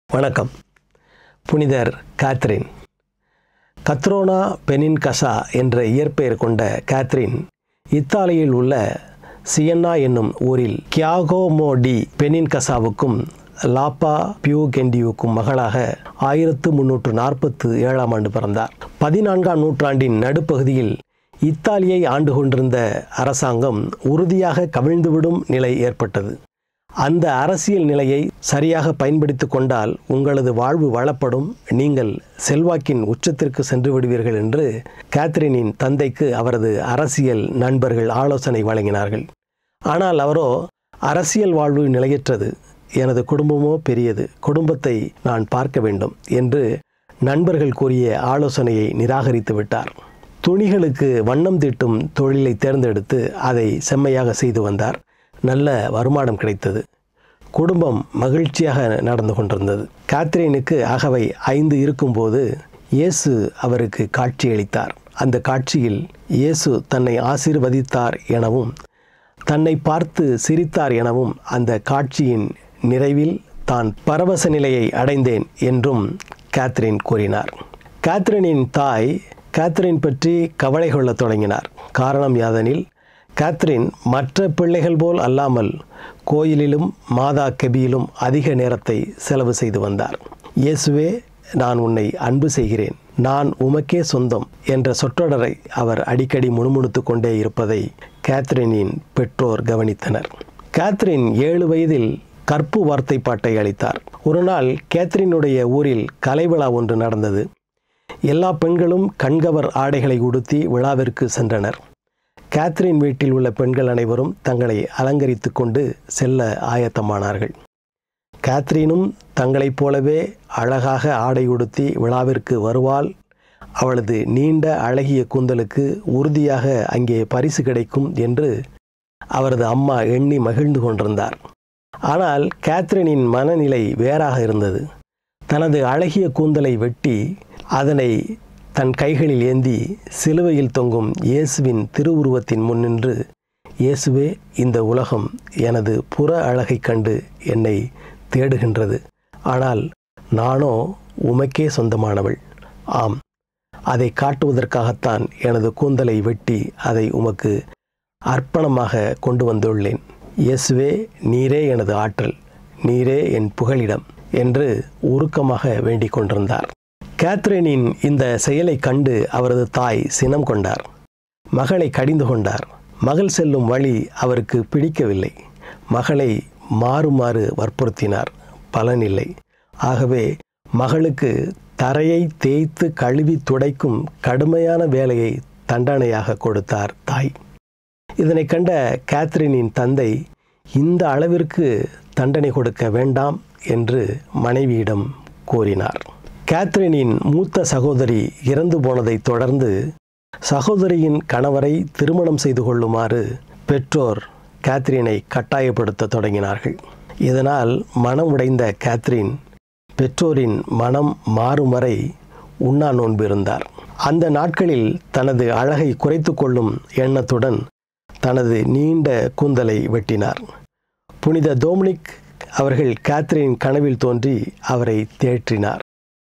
வணக்கம் புனிதர் காத்ரின் கத்ரோனா பெனின்கசா என்ற இயற்பெயர் கொண்ட காத்ரின் இத்தாலியில் உள்ள சியன்னா என்னும் ஊரில் கியாகோமோ டி பெனின்கசாவுக்கும் லாப்பா பியூகெண்டியுக்கும் மகளாக ஆயிரத்து முன்னூற்று நாற்பத்து ஏழாம் ஆண்டு பிறந்தார் பதினான்காம் நூற்றாண்டின் நடுப்பகுதியில் இத்தாலியை ஆண்டு கொண்டிருந்த அரசாங்கம் உறுதியாக கவிழ்ந்துவிடும் நிலை ஏற்பட்டது அந்த அரசியல் நிலையை சரியாக பயன்படுத்தி கொண்டால் உங்களது வாழ்வு வளப்படும் நீங்கள் செல்வாக்கின் உச்சத்திற்கு சென்று விடுவீர்கள் என்று கேத்ரினின் தந்தைக்கு அவரது அரசியல் நண்பர்கள் ஆலோசனை வழங்கினார்கள் ஆனால் அவரோ அரசியல் வாழ்வு நிலையற்றது எனது குடும்பமோ பெரியது குடும்பத்தை நான் பார்க்க வேண்டும் என்று நண்பர்கள் கூறிய ஆலோசனையை நிராகரித்து விட்டார் துணிகளுக்கு வண்ணம் தீட்டும் தொழிலை தேர்ந்தெடுத்து அதை செம்மையாக செய்து வந்தார் நல்ல வருமானம் கிடைத்தது குடும்பம் மகிழ்ச்சியாக நடந்து கொண்டிருந்தது காத்ரீனுக்கு அகவை ஐந்து இருக்கும்போது இயேசு அவருக்கு காட்சியளித்தார் அந்த காட்சியில் இயேசு தன்னை ஆசீர்வதித்தார் எனவும் தன்னை பார்த்து சிரித்தார் எனவும் அந்த காட்சியின் நிறைவில் தான் பரவச நிலையை அடைந்தேன் என்றும் கேத்ரின் கூறினார் கேத்ரினின் தாய் கேத்ரின் பற்றி கவலை கொள்ளத் தொடங்கினார் காரணம் யாதெனில் கேத்ரின் மற்ற பிள்ளைகள் போல் அல்லாமல் கோயிலிலும் மாதா கெபியிலும் அதிக நேரத்தை செலவு செய்து வந்தார் இயேசுவே நான் உன்னை அன்பு செய்கிறேன் நான் உமக்கே சொந்தம் என்ற சொற்றொடரை அவர் அடிக்கடி முணுமுணுத்து கொண்டே இருப்பதை கேத்ரினின் பெற்றோர் கவனித்தனர் கேத்ரின் ஏழு வயதில் கற்பு வார்த்தை பாட்டை அளித்தார் ஒரு நாள் கேத்ரினுடைய ஊரில் கலைவிழா ஒன்று நடந்தது எல்லா பெண்களும் கண்கவர் ஆடைகளை உடுத்தி விழாவிற்கு சென்றனர் கேத்ரின் வீட்டில் உள்ள பெண்கள் அனைவரும் தங்களை அலங்கரித்து கொண்டு செல்ல ஆயத்தமானார்கள் கேத்ரினும் தங்களைப் போலவே அழகாக ஆடை உடுத்தி விழாவிற்கு வருவாள் அவளது நீண்ட அழகிய கூந்தலுக்கு உறுதியாக அங்கே பரிசு கிடைக்கும் என்று அவரது அம்மா எண்ணி மகிழ்ந்து கொண்டிருந்தார் ஆனால் கேத்ரினின் மனநிலை வேறாக இருந்தது தனது அழகிய கூந்தலை வெட்டி அதனை தன் கைகளில் ஏந்தி சிலுவையில் தொங்கும் இயேசுவின் திருவுருவத்தின் முன்னின்று இயேசுவே இந்த உலகம் எனது புற அழகைக் கண்டு என்னை தேடுகின்றது ஆனால் நானோ உமக்கே சொந்தமானவள் ஆம் அதை காட்டுவதற்காகத்தான் எனது கூந்தலை வெட்டி அதை உமக்கு அர்ப்பணமாக கொண்டு வந்துள்ளேன் இயேசுவே நீரே எனது ஆற்றல் நீரே என் புகலிடம் என்று உருக்கமாக வேண்டிக் கொண்டிருந்தார் கேத்ரினின் இந்த செயலை கண்டு அவரது தாய் சினம் கொண்டார் மகளை கடிந்து கொண்டார் மகள் செல்லும் வழி அவருக்கு பிடிக்கவில்லை மகளை மாறுமாறு வற்புறுத்தினார் பலனில்லை ஆகவே மகளுக்கு தரையை தேய்த்து கழுவி துடைக்கும் கடுமையான வேலையை தண்டனையாக கொடுத்தார் தாய் இதனை கண்ட கேத்ரினின் தந்தை இந்த அளவிற்கு தண்டனை கொடுக்க வேண்டாம் என்று மனைவியிடம் கூறினார் கேத்ரினின் மூத்த சகோதரி இறந்து போனதை தொடர்ந்து சகோதரியின் கணவரை திருமணம் செய்து கொள்ளுமாறு பெற்றோர் கேத்ரினை கட்டாயப்படுத்த தொடங்கினார்கள் இதனால் மனம் உடைந்த கேத்ரின் பெற்றோரின் மனம் மாறும் வரை உண்ணா நோன்பு இருந்தார் அந்த நாட்களில் தனது அழகை குறைத்து கொள்ளும் எண்ணத்துடன் தனது நீண்ட கூந்தலை வெட்டினார் புனித டோமினிக் அவர்கள் கேத்ரின் கனவில் தோன்றி அவரை தேற்றினார்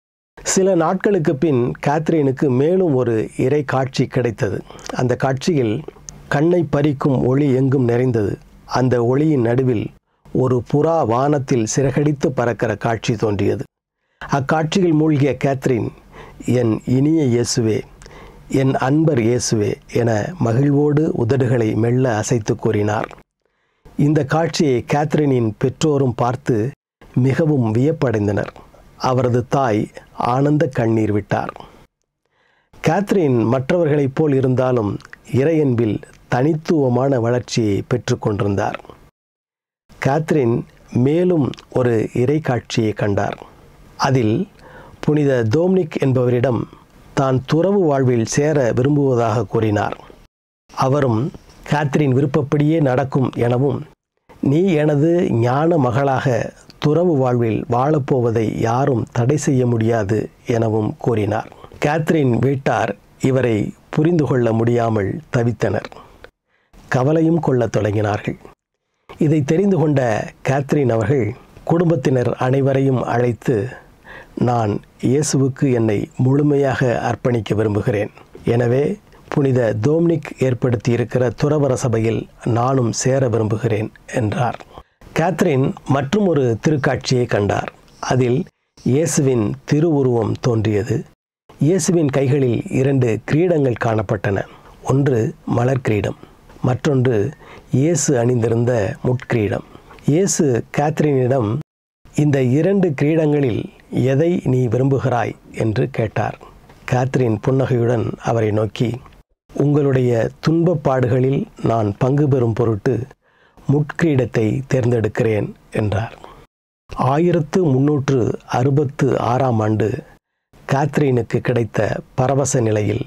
சில நாட்களுக்கு பின் கேத்ரினுக்கு மேலும் ஒரு இறை காட்சி கிடைத்தது அந்த காட்சியில் கண்ணை பறிக்கும் ஒளி எங்கும் நிறைந்தது அந்த ஒளியின் நடுவில் ஒரு புறா வானத்தில் சிறகடித்து பறக்கிற காட்சி தோன்றியது அக்காட்சியில் மூழ்கிய கேத்ரின் என் இனிய இயேசுவே என் அன்பர் இயேசுவே என மகிழ்வோடு உதடுகளை மெல்ல அசைத்து கூறினார் இந்த காட்சியை கேத்ரினின் பெற்றோரும் பார்த்து மிகவும் வியப்படைந்தனர் அவரது தாய் ஆனந்த கண்ணீர் விட்டார் கேத்ரின் மற்றவர்களைப் போல் இருந்தாலும் இறையன்பில் தனித்துவமான வளர்ச்சியை பெற்றுக்கொண்டிருந்தார் கேத்ரின் மேலும் ஒரு இறை காட்சியை கண்டார் அதில் புனித டோம்னிக் என்பவரிடம் தான் துறவு வாழ்வில் சேர விரும்புவதாக கூறினார் அவரும் கேத்ரின் விருப்பப்படியே நடக்கும் எனவும் நீ எனது ஞான மகளாக துறவு வாழ்வில் வாழப்போவதை யாரும் தடை செய்ய முடியாது எனவும் கூறினார் கேத்ரின் வீட்டார் இவரை புரிந்து கொள்ள முடியாமல் தவித்தனர் கவலையும் கொள்ளத் தொடங்கினார்கள் இதை தெரிந்து கொண்ட கேத்ரின் அவர்கள் குடும்பத்தினர் அனைவரையும் அழைத்து நான் இயேசுவுக்கு என்னை முழுமையாக அர்ப்பணிக்க விரும்புகிறேன் எனவே புனித தோம்னிக் ஏற்படுத்தி இருக்கிற துறவர சபையில் நானும் சேர விரும்புகிறேன் என்றார் கேத்ரின் மற்றும் ஒரு திருக்காட்சியை கண்டார் அதில் இயேசுவின் திருவுருவம் தோன்றியது இயேசுவின் கைகளில் இரண்டு கிரீடங்கள் காணப்பட்டன ஒன்று மலர் கிரீடம் மற்றொன்று இயேசு அணிந்திருந்த முட்கிரீடம் இயேசு கேத்ரினிடம் இந்த இரண்டு கிரீடங்களில் எதை நீ விரும்புகிறாய் என்று கேட்டார் கேத்ரின் புன்னகையுடன் அவரை நோக்கி உங்களுடைய துன்பப்பாடுகளில் நான் பங்கு பெறும் பொருட்டு முட்கிரீடத்தை தேர்ந்தெடுக்கிறேன் என்றார் ஆயிரத்து முன்னூற்று அறுபத்து ஆறாம் ஆண்டு காத்ரீனுக்கு கிடைத்த பரவச நிலையில்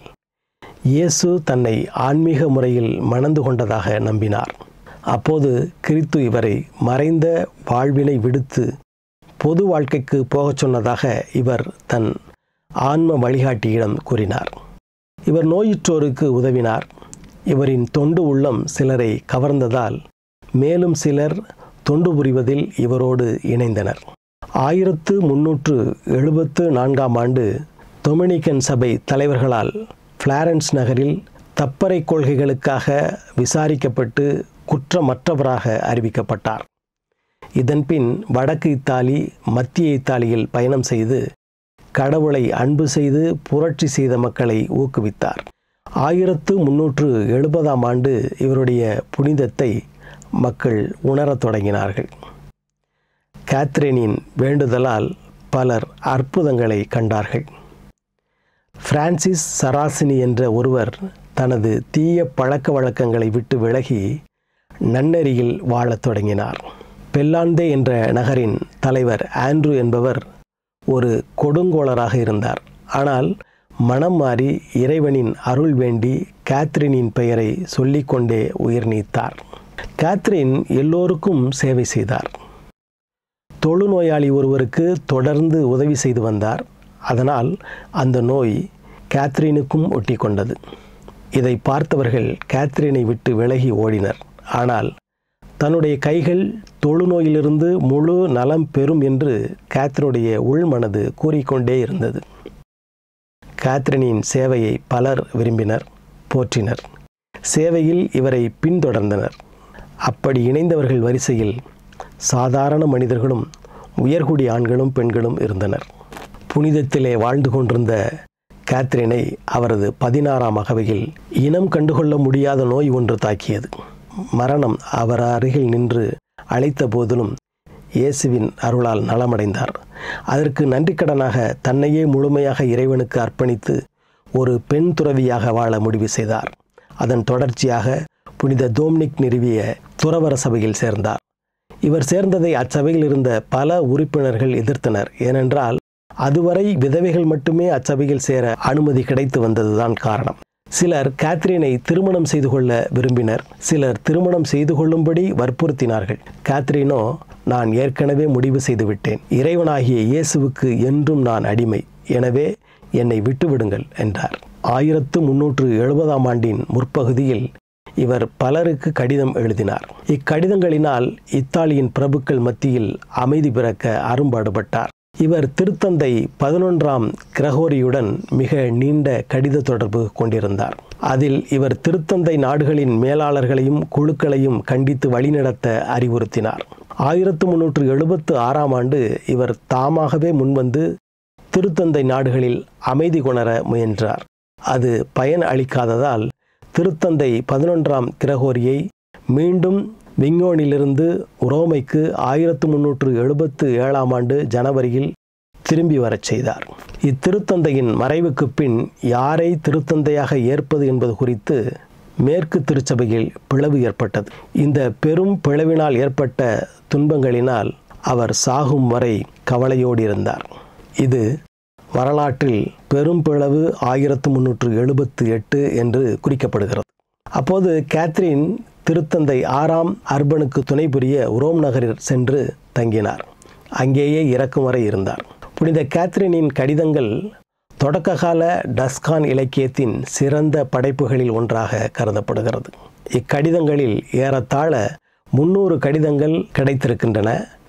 இயேசு தன்னை ஆன்மீக முறையில் மணந்து கொண்டதாக நம்பினார் அப்போது கிறித்து இவரை மறைந்த வாழ்வினை விடுத்து பொது வாழ்க்கைக்கு போகச் சொன்னதாக இவர் தன் ஆன்ம வழிகாட்டியிடம் கூறினார் இவர் நோயுற்றோருக்கு உதவினார் இவரின் தொண்டு உள்ளம் சிலரை கவர்ந்ததால் மேலும் சிலர் தொண்டு புரிவதில் இவரோடு இணைந்தனர் ஆயிரத்து முன்னூற்று எழுபத்து நான்காம் ஆண்டு டொமினிக்கன் சபை தலைவர்களால் பிளாரன்ஸ் நகரில் தப்பறை கொள்கைகளுக்காக விசாரிக்கப்பட்டு குற்றமற்றவராக அறிவிக்கப்பட்டார் இதன்பின் வடக்கு இத்தாலி மத்திய இத்தாலியில் பயணம் செய்து கடவுளை அன்பு செய்து புரட்சி செய்த மக்களை ஊக்குவித்தார் ஆயிரத்து முன்னூற்று எழுபதாம் ஆண்டு இவருடைய புனிதத்தை மக்கள் உணரத் தொடங்கினார்கள் கேத்ரினின் வேண்டுதலால் பலர் அற்புதங்களை கண்டார்கள் பிரான்சிஸ் சராசினி என்ற ஒருவர் தனது தீய பழக்க வழக்கங்களை விட்டு விலகி நன்னெறியில் வாழத் தொடங்கினார் பெல்லாந்தே என்ற நகரின் தலைவர் ஆண்ட்ரூ என்பவர் ஒரு கொடுங்கோளராக இருந்தார் ஆனால் மனம் மாறி இறைவனின் அருள் வேண்டி கேத்ரினின் பெயரை சொல்லிக்கொண்டே உயிர் நீத்தார் கேத்ரின் எல்லோருக்கும் சேவை செய்தார் தொழுநோயாளி ஒருவருக்கு தொடர்ந்து உதவி செய்து வந்தார் அதனால் அந்த நோய் கேத்ரினுக்கும் ஒட்டி கொண்டது இதை பார்த்தவர்கள் கேத்ரினை விட்டு விலகி ஓடினர் ஆனால் தன்னுடைய கைகள் தொழுநோயிலிருந்து முழு நலம் பெறும் என்று கேத்ரினுடைய உள்மனது கூறிக்கொண்டே இருந்தது கேத்ரினின் சேவையை பலர் விரும்பினர் போற்றினர் சேவையில் இவரை பின்தொடர்ந்தனர் அப்படி இணைந்தவர்கள் வரிசையில் சாதாரண மனிதர்களும் உயர்குடி ஆண்களும் பெண்களும் இருந்தனர் புனிதத்திலே வாழ்ந்து கொண்டிருந்த கேத்ரினை அவரது பதினாறாம் அகவையில் இனம் கண்டுகொள்ள முடியாத நோய் ஒன்று தாக்கியது மரணம் அவர் அருகில் நின்று அழைத்த போதிலும் இயேசுவின் அருளால் நலமடைந்தார் அதற்கு நன்றிக்கடனாக தன்னையே முழுமையாக இறைவனுக்கு அர்ப்பணித்து ஒரு பெண் துறவியாக வாழ முடிவு செய்தார் அதன் தொடர்ச்சியாக புனித தோம்னிக் நிறுவிய துறவர சபையில் சேர்ந்தார் இவர் சேர்ந்ததை அச்சபையில் இருந்த பல உறுப்பினர்கள் எதிர்த்தனர் ஏனென்றால் அதுவரை விதவைகள் மட்டுமே அச்சபையில் சேர அனுமதி கிடைத்து வந்ததுதான் காரணம் சிலர் கேத்ரினை திருமணம் செய்து கொள்ள விரும்பினர் சிலர் திருமணம் செய்து கொள்ளும்படி வற்புறுத்தினார்கள் கேத்ரினோ நான் ஏற்கனவே முடிவு செய்துவிட்டேன் இறைவனாகிய இயேசுவுக்கு என்றும் நான் அடிமை எனவே என்னை விட்டுவிடுங்கள் என்றார் ஆயிரத்து முன்னூற்று எழுபதாம் ஆண்டின் முற்பகுதியில் இவர் பலருக்கு கடிதம் எழுதினார் இக்கடிதங்களினால் இத்தாலியின் பிரபுக்கள் மத்தியில் அமைதி பிறக்க அரும்பாடுபட்டார் இவர் திருத்தந்தை பதினொன்றாம் கிரகோரியுடன் மிக நீண்ட கடித தொடர்பு கொண்டிருந்தார் அதில் இவர் திருத்தந்தை நாடுகளின் மேலாளர்களையும் குழுக்களையும் கண்டித்து வழிநடத்த அறிவுறுத்தினார் ஆயிரத்து முன்னூற்று எழுபத்து ஆறாம் ஆண்டு இவர் தாமாகவே முன்வந்து திருத்தந்தை நாடுகளில் அமைதி கொணர முயன்றார் அது பயன் அளிக்காததால் திருத்தந்தை பதினொன்றாம் கிரகோரியை மீண்டும் விங்கோனிலிருந்து உரோமைக்கு ஆயிரத்து முன்னூற்று எழுபத்து ஏழாம் ஆண்டு ஜனவரியில் திரும்பி வரச் செய்தார் இத்திருத்தந்தையின் மறைவுக்கு பின் யாரை திருத்தந்தையாக ஏற்பது என்பது குறித்து மேற்கு திருச்சபையில் பிளவு ஏற்பட்டது இந்த பெரும் பிளவினால் ஏற்பட்ட துன்பங்களினால் அவர் சாகும் வரை கவலையோடு இருந்தார் இது வரலாற்றில் பெரும் பிளவு ஆயிரத்து முன்னூற்று எழுபத்து எட்டு என்று குறிக்கப்படுகிறது அப்போது கேத்ரின் திருத்தந்தை ஆறாம் அர்பனுக்கு துணை புரிய உரோம் நகரில் சென்று தங்கினார் அங்கேயே இறக்கும் வரை இருந்தார் புனித கேத்ரினின் கடிதங்கள் தொடக்ககால டஸ்கான் இலக்கியத்தின் சிறந்த படைப்புகளில் ஒன்றாக கருதப்படுகிறது இக்கடிதங்களில் ஏறத்தாழ முன்னூறு கடிதங்கள் கிடைத்திருக்கின்றன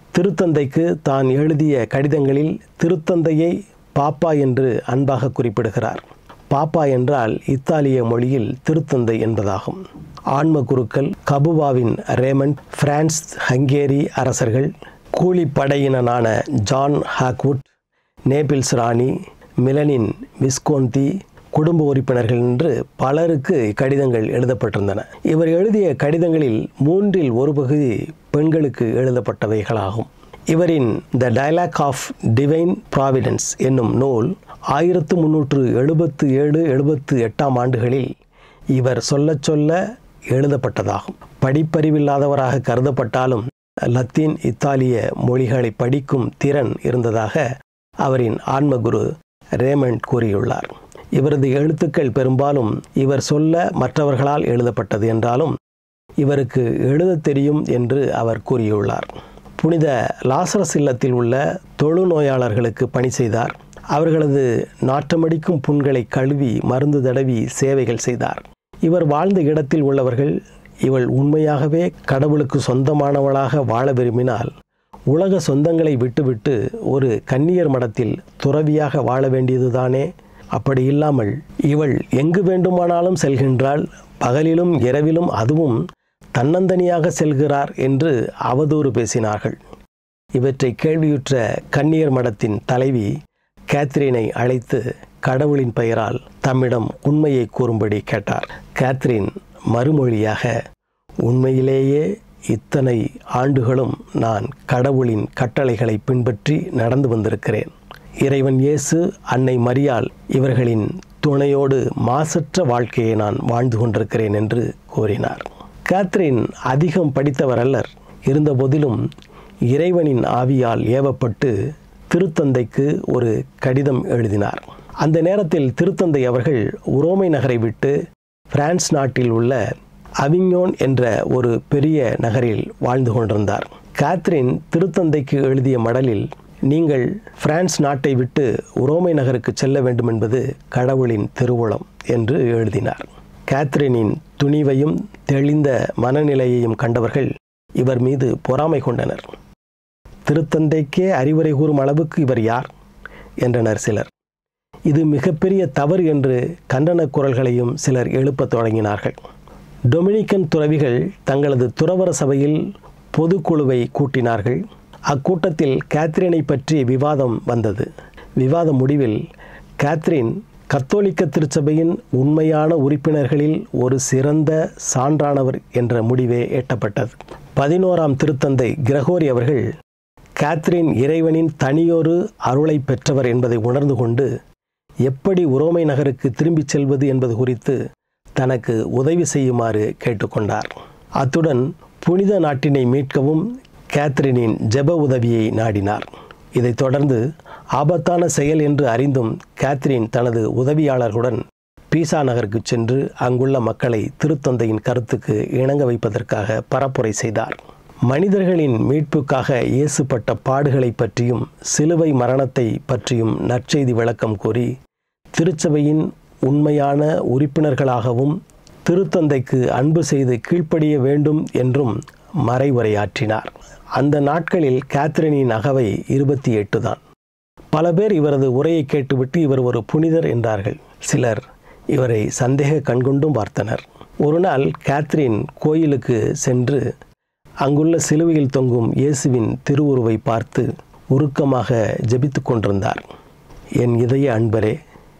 திருத்தந்தைக்கு தான் எழுதிய கடிதங்களில் திருத்தந்தையை பாப்பா என்று அன்பாக குறிப்பிடுகிறார் பாப்பா என்றால் இத்தாலிய மொழியில் திருத்தந்தை என்பதாகும் ஆன்ம குருக்கள் கபுவாவின் ரேமண்ட் பிரான்ஸ் ஹங்கேரி அரசர்கள் கூலிப்படையினனான ஜான் ஹாக்வுட் நேபிள்ஸ் ராணி மிலனின் விஸ்கோந்தி குடும்ப உறுப்பினர்கள் என்று பலருக்கு கடிதங்கள் எழுதப்பட்டிருந்தன இவர் எழுதிய கடிதங்களில் மூன்றில் ஒரு பகுதி பெண்களுக்கு எழுதப்பட்டவைகளாகும் இவரின் the dialogue of divine providence என்னும் நூல் ஆயிரத்து முன்னூற்று எழுபத்து ஏழு எழுபத்து எட்டாம் ஆண்டுகளில் இவர் சொல்ல சொல்ல எழுதப்பட்டதாகும் படிப்பறிவில்லாதவராக கருதப்பட்டாலும் லத்தீன் இத்தாலிய மொழிகளை படிக்கும் திறன் இருந்ததாக அவரின் ஆன்மகுரு ரேமண்ட் கூறியுள்ளார் இவரது எழுத்துக்கள் பெரும்பாலும் இவர் சொல்ல மற்றவர்களால் எழுதப்பட்டது என்றாலும் இவருக்கு எழுதத் தெரியும் என்று அவர் கூறியுள்ளார் புனித லாசரஸ் இல்லத்தில் உள்ள தொழுநோயாளர்களுக்கு பணி செய்தார் அவர்களது நாற்றமடிக்கும் புண்களை கழுவி மருந்து தடவி சேவைகள் செய்தார் இவர் வாழ்ந்த இடத்தில் உள்ளவர்கள் இவள் உண்மையாகவே கடவுளுக்கு சொந்தமானவளாக வாழ விரும்பினால் உலக சொந்தங்களை விட்டுவிட்டு ஒரு கன்னியர் மடத்தில் துறவியாக வாழ வேண்டியதுதானே அப்படி இல்லாமல் இவள் எங்கு வேண்டுமானாலும் செல்கின்றாள் பகலிலும் இரவிலும் அதுவும் தன்னந்தனியாக செல்கிறார் என்று அவதூறு பேசினார்கள் இவற்றை கேள்வியுற்ற கன்னியர் மடத்தின் தலைவி கேத்ரினை அழைத்து கடவுளின் பெயரால் தம்மிடம் உண்மையை கூறும்படி கேட்டார் கேத்ரின் மறுமொழியாக உண்மையிலேயே இத்தனை ஆண்டுகளும் நான் கடவுளின் கட்டளைகளை பின்பற்றி நடந்து வந்திருக்கிறேன் இறைவன் இயேசு அன்னை மரியாள் இவர்களின் துணையோடு மாசற்ற வாழ்க்கையை நான் வாழ்ந்து கொண்டிருக்கிறேன் என்று கூறினார் கேத்ரின் அதிகம் படித்தவர் அல்லர் இருந்தபோதிலும் இறைவனின் ஆவியால் ஏவப்பட்டு திருத்தந்தைக்கு ஒரு கடிதம் எழுதினார் அந்த நேரத்தில் திருத்தந்தை அவர்கள் உரோமை நகரை விட்டு பிரான்ஸ் நாட்டில் உள்ள அவிஞோன் என்ற ஒரு பெரிய நகரில் வாழ்ந்து கொண்டிருந்தார் கேத்ரின் திருத்தந்தைக்கு எழுதிய மடலில் நீங்கள் பிரான்ஸ் நாட்டை விட்டு உரோமை நகருக்கு செல்ல வேண்டும் என்பது கடவுளின் திருவுளம் என்று எழுதினார் கேத்ரினின் துணிவையும் தெளிந்த மனநிலையையும் கண்டவர்கள் இவர் மீது பொறாமை கொண்டனர் திருத்தந்தைக்கே அறிவுரை கூறும் அளவுக்கு இவர் யார் என்றனர் சிலர் இது மிகப்பெரிய தவறு என்று கண்டன குரல்களையும் சிலர் எழுப்பத் தொடங்கினார்கள் டொமினிக்கன் துறவிகள் தங்களது துறவர சபையில் பொதுக்குழுவை கூட்டினார்கள் அக்கூட்டத்தில் கேத்ரினை பற்றி விவாதம் வந்தது விவாத முடிவில் கேத்ரின் கத்தோலிக்க திருச்சபையின் உண்மையான உறுப்பினர்களில் ஒரு சிறந்த சான்றானவர் என்ற முடிவே எட்டப்பட்டது பதினோராம் திருத்தந்தை கிரகோரி அவர்கள் கேத்ரின் இறைவனின் தனியொரு அருளை பெற்றவர் என்பதை உணர்ந்து கொண்டு எப்படி உரோமை நகருக்கு திரும்பிச் செல்வது என்பது குறித்து தனக்கு உதவி செய்யுமாறு கேட்டுக்கொண்டார் அத்துடன் புனித நாட்டினை மீட்கவும் கேத்ரினின் ஜெப உதவியை நாடினார் இதைத் தொடர்ந்து ஆபத்தான செயல் என்று அறிந்தும் கேத்ரின் தனது உதவியாளர்களுடன் பீசா நகருக்கு சென்று அங்குள்ள மக்களை திருத்தந்தையின் கருத்துக்கு இணங்க வைப்பதற்காக பரப்புரை செய்தார் மனிதர்களின் மீட்புக்காக இயேசுப்பட்ட பாடுகளை பற்றியும் சிலுவை மரணத்தை பற்றியும் நற்செய்தி விளக்கம் கூறி திருச்சபையின் உண்மையான உறுப்பினர்களாகவும் திருத்தந்தைக்கு அன்பு செய்து கீழ்ப்படிய வேண்டும் என்றும் மறைவுரையாற்றினார் அந்த நாட்களில் கேத்ரினின் அகவை இருபத்தி எட்டு தான் பல பேர் இவரது உரையை கேட்டுவிட்டு இவர் ஒரு புனிதர் என்றார்கள் சிலர் இவரை சந்தேக கண்கொண்டும் பார்த்தனர் ஒரு நாள் கேத்ரின் கோயிலுக்கு சென்று அங்குள்ள சிலுவையில் தொங்கும் இயேசுவின் திருவுருவை பார்த்து உருக்கமாக ஜெபித்து கொண்டிருந்தார் என் இதய அன்பரே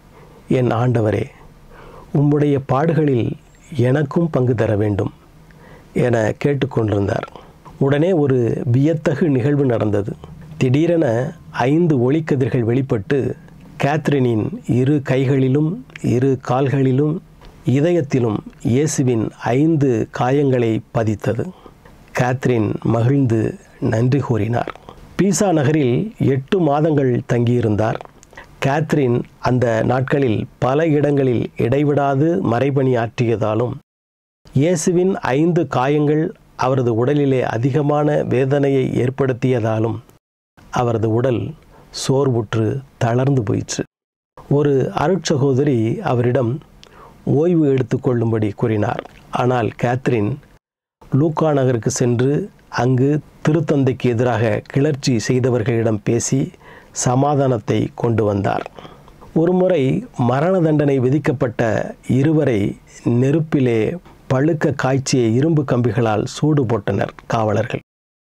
என் ஆண்டவரே உம்முடைய பாடுகளில் எனக்கும் பங்கு தர வேண்டும் என கேட்டுக்கொண்டிருந்தார் உடனே ஒரு வியத்தகு நிகழ்வு நடந்தது திடீரென ஐந்து ஒளிக்கதிர்கள் வெளிப்பட்டு கேத்ரினின் இரு கைகளிலும் இரு கால்களிலும் இதயத்திலும் இயேசுவின் ஐந்து காயங்களை பதித்தது கேத்ரின் மகிழ்ந்து நன்றி கூறினார் பீசா நகரில் எட்டு மாதங்கள் தங்கியிருந்தார் கேத்ரின் அந்த நாட்களில் பல இடங்களில் இடைவிடாது மறைபணி ஆற்றியதாலும் இயேசுவின் ஐந்து காயங்கள் அவரது உடலிலே அதிகமான வேதனையை ஏற்படுத்தியதாலும் அவரது உடல் சோர்வுற்று தளர்ந்து போயிற்று ஒரு அருட்சகோதரி அவரிடம் ஓய்வு எடுத்துக்கொள்ளும்படி கூறினார் ஆனால் கேத்ரின் லூக்கா நகருக்கு சென்று அங்கு திருத்தந்தைக்கு எதிராக கிளர்ச்சி செய்தவர்களிடம் பேசி சமாதானத்தை கொண்டு வந்தார் ஒருமுறை மரண தண்டனை விதிக்கப்பட்ட இருவரை நெருப்பிலே பழுக்க காய்ச்சிய இரும்பு கம்பிகளால் சூடு போட்டனர் காவலர்கள்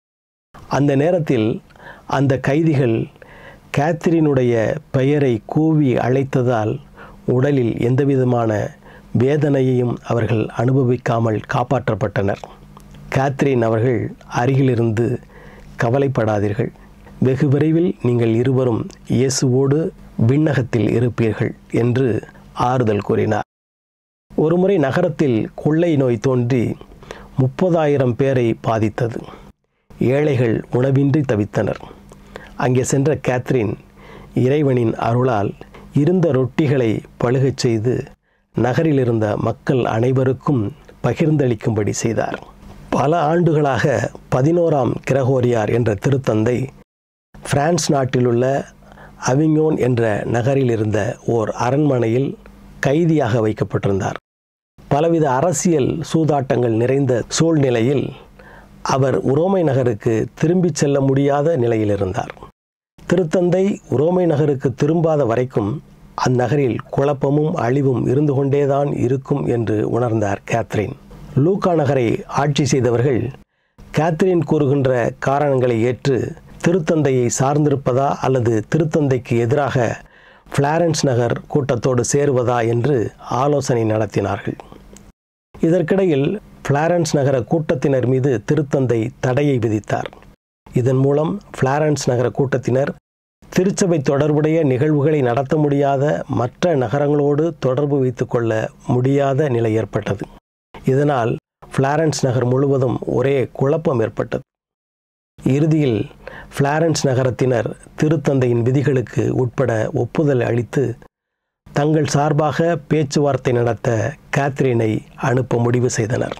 அந்த நேரத்தில் அந்த கைதிகள் கேத்ரினுடைய பெயரை கூவி அழைத்ததால் உடலில் எந்தவிதமான வேதனையையும் அவர்கள் அனுபவிக்காமல் காப்பாற்றப்பட்டனர் கேத்ரின் அவர்கள் அருகிலிருந்து கவலைப்படாதீர்கள் வெகு விரைவில் நீங்கள் இருவரும் இயேசுவோடு விண்ணகத்தில் இருப்பீர்கள் என்று ஆறுதல் கூறினார் ஒருமுறை நகரத்தில் கொள்ளை நோய் தோன்றி முப்பதாயிரம் பேரை பாதித்தது ஏழைகள் உணவின்றி தவித்தனர் அங்கே சென்ற கேத்ரின் இறைவனின் அருளால் இருந்த ரொட்டிகளை பழுகச் செய்து நகரில் இருந்த மக்கள் அனைவருக்கும் பகிர்ந்தளிக்கும்படி செய்தார் பல ஆண்டுகளாக பதினோராம் கிரகோரியார் என்ற திருத்தந்தை பிரான்ஸ் நாட்டிலுள்ள அவிஞோன் என்ற நகரில் இருந்த ஓர் அரண்மனையில் கைதியாக வைக்கப்பட்டிருந்தார் பலவித அரசியல் சூதாட்டங்கள் நிறைந்த சூழ்நிலையில் அவர் உரோமை நகருக்கு திரும்பிச் செல்ல முடியாத நிலையில் இருந்தார் திருத்தந்தை உரோமை நகருக்கு திரும்பாத வரைக்கும் அந்நகரில் குழப்பமும் அழிவும் இருந்து கொண்டேதான் இருக்கும் என்று உணர்ந்தார் கேத்ரின் லூக்கா நகரை ஆட்சி செய்தவர்கள் கேத்ரின் கூறுகின்ற காரணங்களை ஏற்று திருத்தந்தையை சார்ந்திருப்பதா அல்லது திருத்தந்தைக்கு எதிராக பிளாரன்ஸ் நகர் கூட்டத்தோடு சேருவதா என்று ஆலோசனை நடத்தினார்கள் இதற்கிடையில் பிளாரன்ஸ் நகர கூட்டத்தினர் மீது திருத்தந்தை தடையை விதித்தார் இதன் மூலம் பிளாரன்ஸ் நகர கூட்டத்தினர் திருச்சபை தொடர்புடைய நிகழ்வுகளை நடத்த முடியாத மற்ற நகரங்களோடு தொடர்பு வைத்துக் கொள்ள முடியாத நிலை ஏற்பட்டது இதனால் பிளாரன்ஸ் நகர் முழுவதும் ஒரே குழப்பம் ஏற்பட்டது இறுதியில் பிளாரன்ஸ் நகரத்தினர் திருத்தந்தையின் விதிகளுக்கு உட்பட ஒப்புதல் அளித்து தங்கள் சார்பாக பேச்சுவார்த்தை நடத்த கேத்ரினை அனுப்ப முடிவு செய்தனர்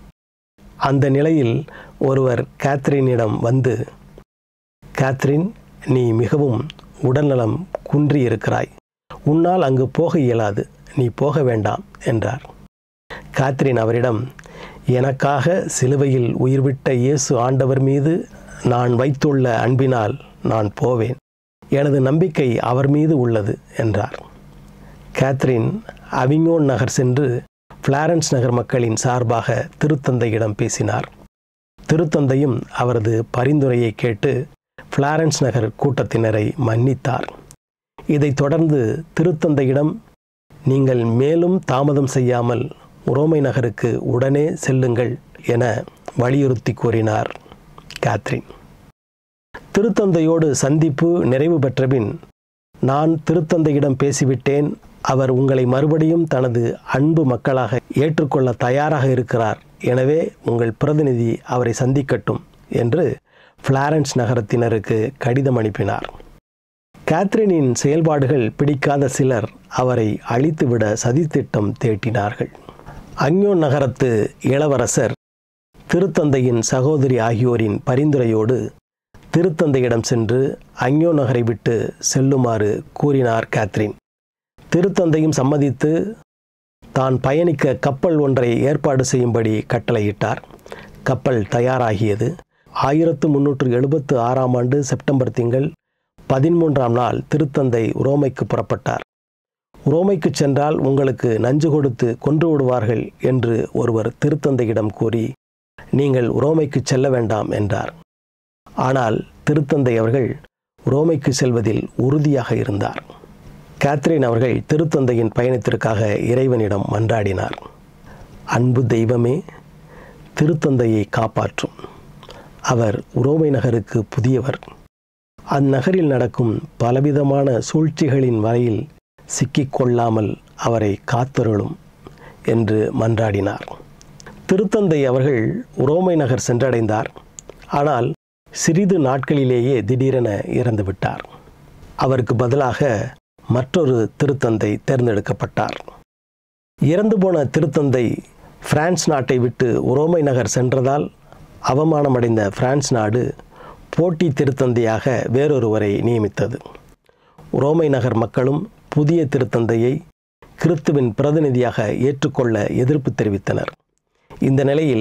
அந்த நிலையில் ஒருவர் கேத்ரினிடம் வந்து கேத்ரின் நீ மிகவும் உடல்நலம் குன்றி இருக்கிறாய் உன்னால் அங்கு போக இயலாது நீ போக வேண்டாம் என்றார் காத்ரின் அவரிடம் எனக்காக சிலுவையில் உயிர்விட்ட இயேசு ஆண்டவர் மீது நான் வைத்துள்ள அன்பினால் நான் போவேன் எனது நம்பிக்கை அவர் மீது உள்ளது என்றார் கேத்ரின் அவிங்கோன் நகர் சென்று பிளாரன்ஸ் நகர் மக்களின் சார்பாக திருத்தந்தையிடம் பேசினார் திருத்தந்தையும் அவரது பரிந்துரையை கேட்டு பிளாரன்ஸ் நகர் கூட்டத்தினரை மன்னித்தார் இதைத் தொடர்ந்து திருத்தந்தையிடம் நீங்கள் மேலும் தாமதம் செய்யாமல் உரோமை நகருக்கு உடனே செல்லுங்கள் என வலியுறுத்தி கூறினார் கேத்ரின் திருத்தந்தையோடு சந்திப்பு நிறைவு பெற்றபின் நான் திருத்தந்தையிடம் பேசிவிட்டேன் அவர் உங்களை மறுபடியும் தனது அன்பு மக்களாக ஏற்றுக்கொள்ள தயாராக இருக்கிறார் எனவே உங்கள் பிரதிநிதி அவரை சந்திக்கட்டும் என்று பிளாரன்ஸ் நகரத்தினருக்கு கடிதம் அனுப்பினார் கேத்ரினின் செயல்பாடுகள் பிடிக்காத சிலர் அவரை அழித்துவிட சதித்திட்டம் தீட்டினார்கள் அங்யோன் நகரத்து இளவரசர் திருத்தந்தையின் சகோதரி ஆகியோரின் பரிந்துரையோடு திருத்தந்தையிடம் சென்று அங்யோ நகரை விட்டு செல்லுமாறு கூறினார் கேத்ரின் திருத்தந்தையும் சம்மதித்து தான் பயணிக்க கப்பல் ஒன்றை ஏற்பாடு செய்யும்படி கட்டளையிட்டார் கப்பல் தயாராகியது ஆயிரத்து முன்னூற்று எழுபத்து ஆறாம் ஆண்டு செப்டம்பர் திங்கள் பதிமூன்றாம் நாள் திருத்தந்தை உரோமைக்கு புறப்பட்டார் உரோமைக்கு சென்றால் உங்களுக்கு நஞ்சு கொடுத்து கொன்று விடுவார்கள் என்று ஒருவர் திருத்தந்தையிடம் கூறி நீங்கள் உரோமைக்கு செல்ல வேண்டாம் என்றார் ஆனால் திருத்தந்தை அவர்கள் உரோமைக்கு செல்வதில் உறுதியாக இருந்தார் கேத்ரின் அவர்கள் திருத்தந்தையின் பயணத்திற்காக இறைவனிடம் மன்றாடினார் அன்பு தெய்வமே திருத்தந்தையை காப்பாற்றும் அவர் உரோமை நகருக்கு புதியவர் அந்நகரில் நடக்கும் பலவிதமான சூழ்ச்சிகளின் வரையில் சிக்கிக்கொள்ளாமல் அவரை காத்தருளும் என்று மன்றாடினார் திருத்தந்தை அவர்கள் உரோமை நகர் சென்றடைந்தார் ஆனால் சிறிது நாட்களிலேயே திடீரென இறந்துவிட்டார் அவருக்கு பதிலாக மற்றொரு திருத்தந்தை தேர்ந்தெடுக்கப்பட்டார் இறந்து போன திருத்தந்தை பிரான்ஸ் நாட்டை விட்டு உரோமை நகர் சென்றதால் அவமானமடைந்த பிரான்ஸ் நாடு போட்டி திருத்தந்தையாக வேறொருவரை நியமித்தது உரோமை நகர் மக்களும் புதிய திருத்தந்தையை கிறித்துவின் பிரதிநிதியாக ஏற்றுக்கொள்ள எதிர்ப்பு தெரிவித்தனர் இந்த நிலையில்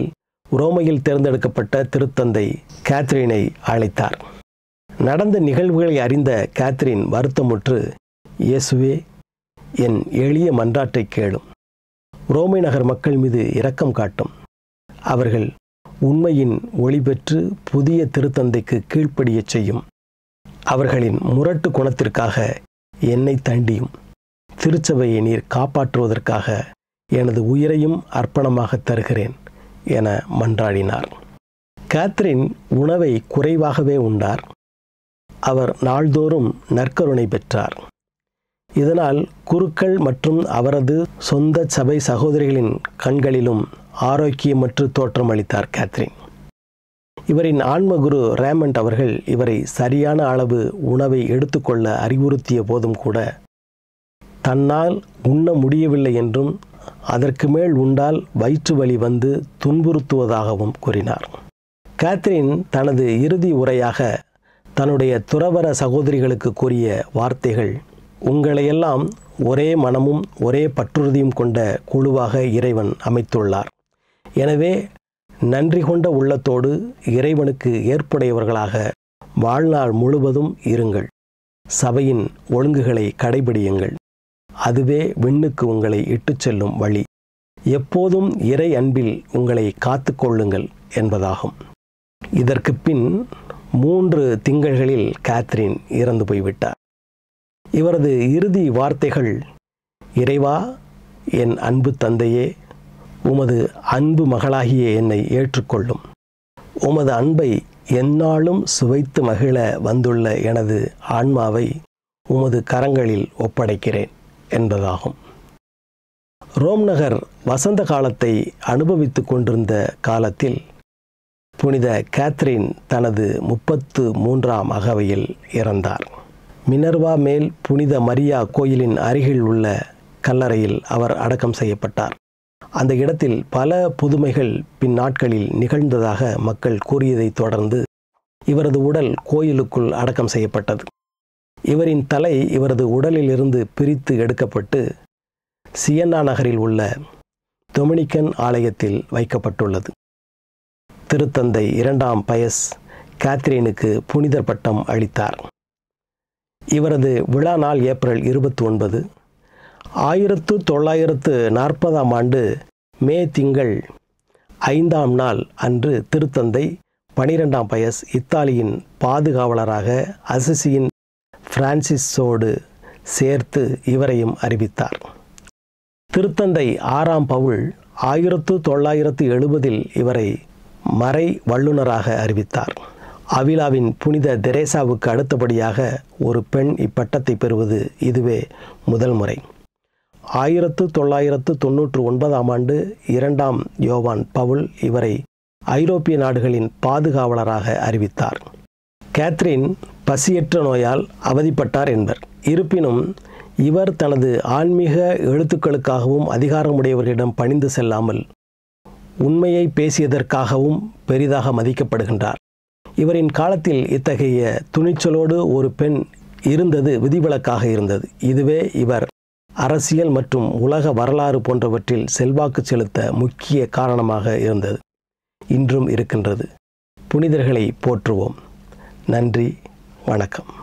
ரோமையில் தேர்ந்தெடுக்கப்பட்ட திருத்தந்தை கேத்ரீனை அழைத்தார் நடந்த நிகழ்வுகளை அறிந்த கேத்ரின் வருத்தமுற்று இயேசுவே என் எளிய மன்றாட்டை கேளும் ரோமை நகர் மக்கள் மீது இரக்கம் காட்டும் அவர்கள் உண்மையின் ஒளி பெற்று புதிய திருத்தந்தைக்கு கீழ்ப்படியச் செய்யும் அவர்களின் முரட்டு குணத்திற்காக என்னை தண்டியும் திருச்சபையை நீர் காப்பாற்றுவதற்காக எனது உயிரையும் அர்ப்பணமாக தருகிறேன் என மன்றாடினார் கேத்ரின் உணவை குறைவாகவே உண்டார் அவர் நாள்தோறும் நற்கருணை பெற்றார் இதனால் குருக்கள் மற்றும் அவரது சொந்த சபை சகோதரிகளின் கண்களிலும் ஆரோக்கியமற்று தோற்றமளித்தார் கேத்ரின் இவரின் ஆன்மகுரு ரேமண்ட் அவர்கள் இவரை சரியான அளவு உணவை எடுத்துக்கொள்ள அறிவுறுத்திய போதும் கூட தன்னால் உண்ண முடியவில்லை என்றும் அதற்கு மேல் உண்டால் வயிற்று வலி வந்து துன்புறுத்துவதாகவும் கூறினார் கேத்ரின் தனது இறுதி உரையாக தன்னுடைய துறவர சகோதரிகளுக்கு கூறிய வார்த்தைகள் உங்களையெல்லாம் ஒரே மனமும் ஒரே பற்றுறுதியும் கொண்ட குழுவாக இறைவன் அமைத்துள்ளார் எனவே நன்றி கொண்ட உள்ளத்தோடு இறைவனுக்கு ஏற்புடையவர்களாக வாழ்நாள் முழுவதும் இருங்கள் சபையின் ஒழுங்குகளை கடைபிடியுங்கள் அதுவே விண்ணுக்கு உங்களை இட்டுச் செல்லும் வழி எப்போதும் இறை அன்பில் உங்களை காத்து கொள்ளுங்கள் என்பதாகும் இதற்கு பின் மூன்று திங்கள்களில் கேத்ரின் இறந்து போய்விட்டார் இவரது இறுதி வார்த்தைகள் இறைவா என் அன்பு தந்தையே உமது அன்பு மகளாகிய என்னை ஏற்றுக்கொள்ளும் உமது அன்பை எந்நாளும் சுவைத்து மகிழ வந்துள்ள எனது ஆன்மாவை உமது கரங்களில் ஒப்படைக்கிறேன் என்பதாகும் ரோம் நகர் வசந்த காலத்தை அனுபவித்து கொண்டிருந்த காலத்தில் புனித கேத்ரின் தனது முப்பத்து மூன்றாம் அகவையில் இறந்தார் மினர்வா மேல் புனித மரியா கோயிலின் அருகில் உள்ள கல்லறையில் அவர் அடக்கம் செய்யப்பட்டார் அந்த இடத்தில் பல புதுமைகள் பின்னாட்களில் நிகழ்ந்ததாக மக்கள் கூறியதைத் தொடர்ந்து இவரது உடல் கோயிலுக்குள் அடக்கம் செய்யப்பட்டது இவரின் தலை இவரது உடலிலிருந்து பிரித்து எடுக்கப்பட்டு சியன்னா நகரில் உள்ள டொமினிக்கன் ஆலயத்தில் வைக்கப்பட்டுள்ளது திருத்தந்தை இரண்டாம் பயஸ் கேத்ரீனுக்கு புனிதர் பட்டம் அளித்தார் இவரது விழா நாள் ஏப்ரல் இருபத்தி ஒன்பது ஆயிரத்து தொள்ளாயிரத்து நாற்பதாம் ஆண்டு மே திங்கள் ஐந்தாம் நாள் அன்று திருத்தந்தை பனிரெண்டாம் பயஸ் இத்தாலியின் பாதுகாவலராக அசிசியின் பிரான்சிஸோடு சேர்த்து இவரையும் அறிவித்தார் திருத்தந்தை ஆறாம் பவுல் ஆயிரத்து தொள்ளாயிரத்து எழுபதில் இவரை மறை வல்லுநராக அறிவித்தார் அவிலாவின் புனித தெரேசாவுக்கு அடுத்தபடியாக ஒரு பெண் இப்பட்டத்தை பெறுவது இதுவே முதல் முறை ஆயிரத்து தொள்ளாயிரத்து தொன்னூற்று ஒன்பதாம் ஆண்டு இரண்டாம் யோவான் பவுல் இவரை ஐரோப்பிய நாடுகளின் பாதுகாவலராக அறிவித்தார் கேத்ரின் பசியற்ற நோயால் அவதிப்பட்டார் என்பர் இருப்பினும் இவர் தனது ஆன்மீக எழுத்துக்களுக்காகவும் அதிகாரமுடையவர்களிடம் பணிந்து செல்லாமல் உண்மையை பேசியதற்காகவும் பெரிதாக மதிக்கப்படுகின்றார் இவரின் காலத்தில் இத்தகைய துணிச்சலோடு ஒரு பெண் இருந்தது விதிவிலக்காக இருந்தது இதுவே இவர் அரசியல் மற்றும் உலக வரலாறு போன்றவற்றில் செல்வாக்கு செலுத்த முக்கிய காரணமாக இருந்தது இன்றும் இருக்கின்றது புனிதர்களை போற்றுவோம் நன்றி வணக்கம்